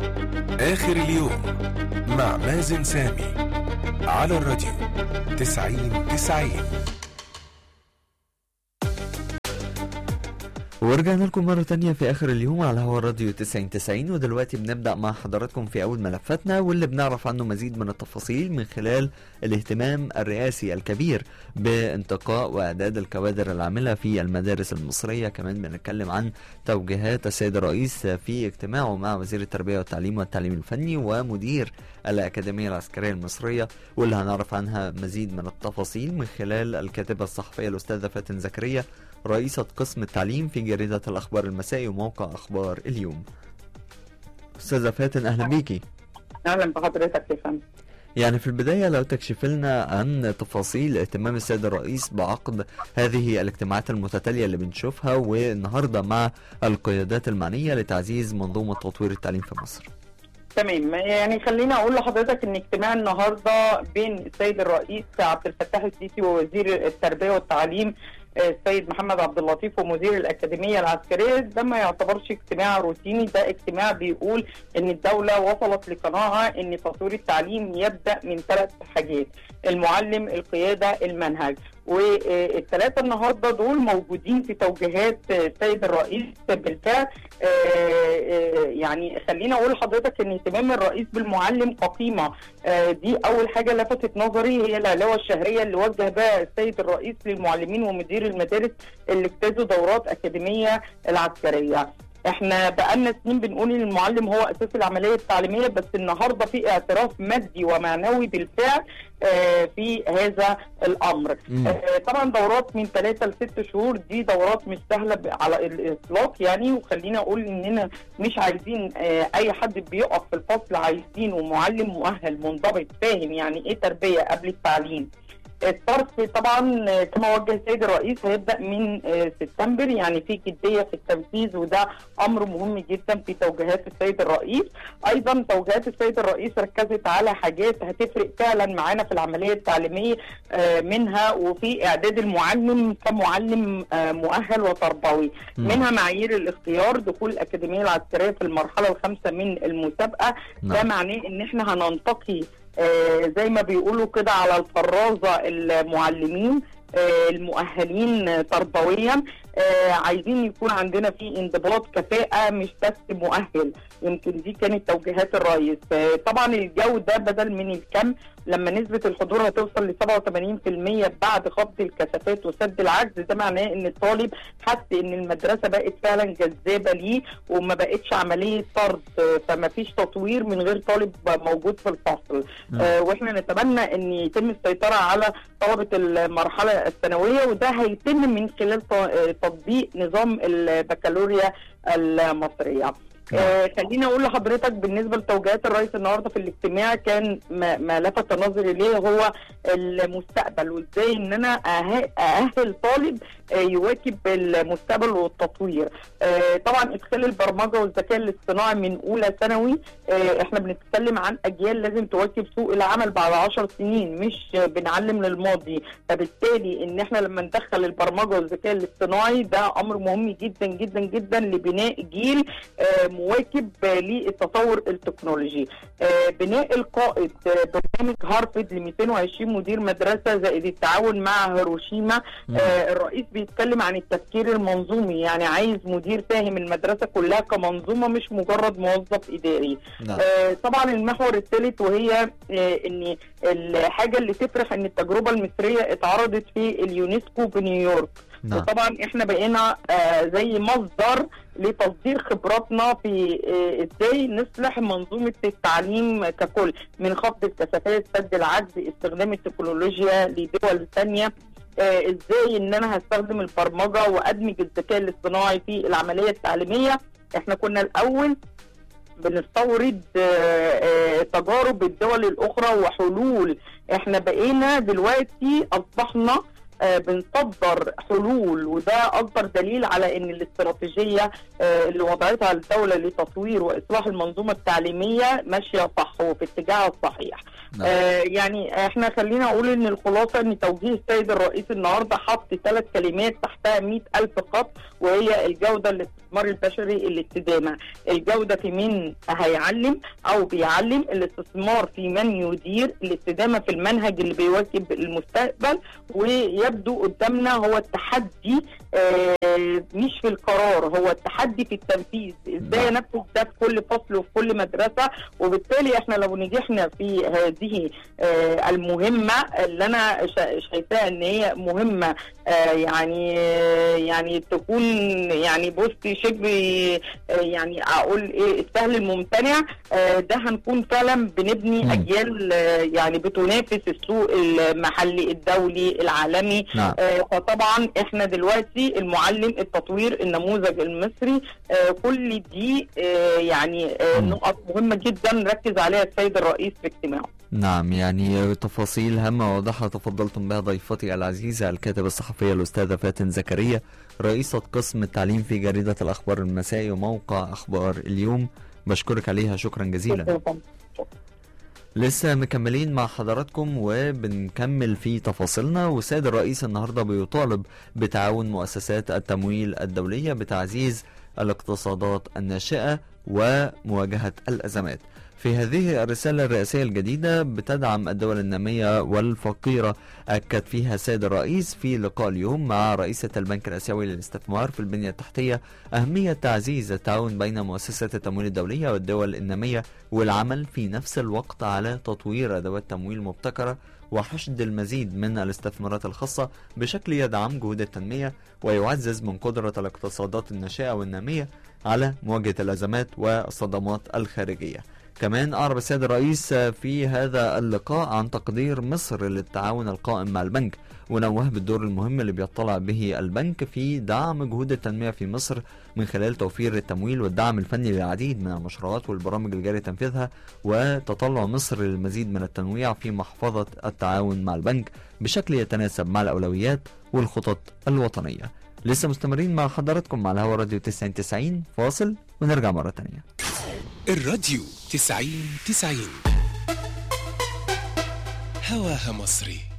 آخر اليوم مع مازن سامي على الراديو تسعين تسعين ورجعنا لكم مرة تانية في آخر اليوم على هوا راديو 9090 ودلوقتي بنبدأ مع حضراتكم في أول ملفاتنا واللي بنعرف عنه مزيد من التفاصيل من خلال الاهتمام الرئاسي الكبير بانتقاء وإعداد الكوادر العاملة في المدارس المصرية كمان بنتكلم عن توجيهات السيد الرئيس في اجتماعه مع وزير التربية والتعليم والتعليم الفني ومدير الأكاديمية العسكرية المصرية واللي هنعرف عنها مزيد من التفاصيل من خلال الكاتبة الصحفية الأستاذة فاتن زكريا رئيسة قسم التعليم في جريدة الأخبار المسائي وموقع أخبار اليوم أستاذة فاتن أهلا بيكي اهلا بحضرتك يا فندم يعني في البداية لو تكشف لنا عن تفاصيل اهتمام السيد الرئيس بعقد هذه الاجتماعات المتتالية اللي بنشوفها والنهاردة مع القيادات المعنية لتعزيز منظومة تطوير التعليم في مصر تمام يعني خليني اقول لحضرتك ان اجتماع النهارده بين السيد الرئيس عبد الفتاح السيسي ووزير التربيه والتعليم السيد محمد عبد اللطيف ومدير الاكاديميه العسكريه ده ما يعتبرش اجتماع روتيني ده اجتماع بيقول ان الدوله وصلت لقناعه ان تطوير التعليم يبدا من ثلاث حاجات المعلم القياده المنهج والثلاثه النهارده دول موجودين في توجيهات السيد الرئيس بالفعل يعني خليني اقول لحضرتك ان اهتمام الرئيس بالمعلم كقيمه دي اول حاجه لفتت نظري هي العلاوه الشهريه اللي وجه بها السيد الرئيس للمعلمين ومدير المدارس اللي اجتازوا دورات اكاديميه العسكريه احنا بقالنا سنين بنقول ان المعلم هو اساس العمليه التعليميه بس النهارده في اعتراف مادي ومعنوي بالفعل آه في هذا الامر آه طبعا دورات من ثلاثة لست شهور دي دورات مش سهله على الاطلاق يعني وخلينا اقول اننا مش عايزين آه اي حد بيقف في الفصل عايزينه معلم مؤهل منضبط فاهم يعني ايه تربيه قبل التعليم الصرف طبعا كما وجه السيد الرئيس هيبدا من سبتمبر يعني في جديه في التنفيذ وده امر مهم جدا في توجيهات السيد الرئيس ايضا توجيهات السيد الرئيس ركزت على حاجات هتفرق فعلا معانا في العمليه التعليميه منها وفي اعداد المعلم كمعلم مؤهل وتربوي منها معايير الاختيار دخول الاكاديميه العسكريه في المرحله الخامسه من المسابقه ده معناه ان احنا هننتقي آه زي ما بيقولوا كده على الفرازه المعلمين آه المؤهلين تربويا آه عايزين يكون عندنا في انضباط كفاءه مش بس مؤهل يمكن دي كانت توجيهات الرئيس آه طبعا الجوده بدل من الكم لما نسبه الحضور هتوصل ل 87% بعد خفض الكثافات وسد العجز ده معناه ان الطالب حس ان المدرسه بقت فعلا جذابه ليه وما بقتش عمليه طرد آه فما فيش تطوير من غير طالب موجود في الفصل آه واحنا نتمنى ان يتم السيطره على طلبه المرحله الثانويه وده هيتم من خلال تطبيق نظام البكالوريا المصريه آه خليني اقول لحضرتك بالنسبه لتوجيهات الرئيس النهارده في الاجتماع كان ما, ما لفت نظري ليه هو المستقبل وازاي ان انا ااهل طالب آه يواكب المستقبل والتطوير آه طبعا ادخال البرمجه والذكاء الاصطناعي من اولى ثانوي احنا بنتكلم عن اجيال لازم تواكب سوق العمل بعد 10 سنين مش بنعلم للماضي فبالتالي ان احنا لما ندخل البرمجه والذكاء الاصطناعي ده امر مهم جدا جدا جدا لبناء جيل مواكب للتطور التكنولوجي بناء القائد برنامج هارفرد ل 220 مدير مدرسه زائد التعاون مع هيروشيما الرئيس بيتكلم عن التفكير المنظومي يعني عايز مدير فاهم المدرسه كلها كمنظومه مش مجرد موظف اداري نعم. طبعا المحور الثالث وهي ان الحاجه اللي تفرح ان التجربه المصريه اتعرضت في اليونسكو بنيويورك نعم. وطبعا احنا بقينا آه زي مصدر لتصدير خبراتنا في آه ازاي نصلح منظومه التعليم ككل من خفض الكثافات سد العجز استخدام التكنولوجيا لدول ثانيه آه ازاي ان انا هستخدم البرمجه وادمج الذكاء الاصطناعي في العمليه التعليميه احنا كنا الاول بنستورد تجارب الدول الاخرى وحلول احنا بقينا دلوقتي اصبحنا آه، بنصدر حلول وده اكبر دليل على ان الاستراتيجيه آه، اللي وضعتها الدوله لتطوير واصلاح المنظومه التعليميه ماشيه صح وفي اتجاهها الصحيح. نعم. آه يعني احنا خلينا اقول ان الخلاصه ان توجيه السيد الرئيس النهارده حط ثلاث كلمات تحتها 100 الف خط وهي الجوده الاستثمار البشري الاستدامه الجوده في من هيعلم او بيعلم الاستثمار في من يدير الاستدامه في المنهج اللي بيواكب المستقبل ويبدو قدامنا هو التحدي آه مش في القرار هو التحدي في التنفيذ ازاي نعم. انفذ ده في كل فصل وفي كل مدرسه وبالتالي احنا لو نجحنا في هذه آه، المهمه اللي انا شا- شايفاها ان هي مهمه آه، يعني آه، يعني تكون يعني بصي شبه آه، يعني اقول ايه السهل الممتنع آه، ده هنكون فعلا بنبني مم. اجيال آه، يعني بتنافس السوق المحلي الدولي العالمي نعم آه، فطبعا احنا دلوقتي المعلم التطوير النموذج المصري آه، كل دي آه، يعني آه، مم. نقط مهمه جدا ركز عليها السيد الرئيس في اجتماعه نعم يعني تفاصيل هامة واضحة تفضلتم بها ضيفتي العزيزة الكاتبة الصحفية الأستاذة فاتن زكريا رئيسة قسم التعليم في جريدة الأخبار المسائي وموقع أخبار اليوم بشكرك عليها شكرا جزيلا لسه مكملين مع حضراتكم وبنكمل في تفاصيلنا والسيد الرئيس النهارده بيطالب بتعاون مؤسسات التمويل الدولية بتعزيز الاقتصادات الناشئة ومواجهة الأزمات. في هذه الرسالة الرئاسية الجديدة بتدعم الدول النامية والفقيرة أكد فيها السيد الرئيس في لقاء اليوم مع رئيسة البنك الآسيوي للاستثمار في البنية التحتية أهمية تعزيز التعاون بين مؤسسات التمويل الدولية والدول النامية والعمل في نفس الوقت على تطوير أدوات تمويل مبتكرة وحشد المزيد من الاستثمارات الخاصة بشكل يدعم جهود التنمية ويعزز من قدرة الاقتصادات الناشئة والنامية على مواجهة الأزمات والصدمات الخارجية كمان أعرب السيد الرئيس في هذا اللقاء عن تقدير مصر للتعاون القائم مع البنك ونوه بالدور المهم اللي بيطلع به البنك في دعم جهود التنمية في مصر من خلال توفير التمويل والدعم الفني للعديد من المشروعات والبرامج الجاري تنفيذها وتطلع مصر للمزيد من التنويع في محفظة التعاون مع البنك بشكل يتناسب مع الأولويات والخطط الوطنية لسه مستمرين مع حضراتكم على هوا راديو 90 فاصل ونرجع مرة تانية الراديو تسعين تسعين هواها مصري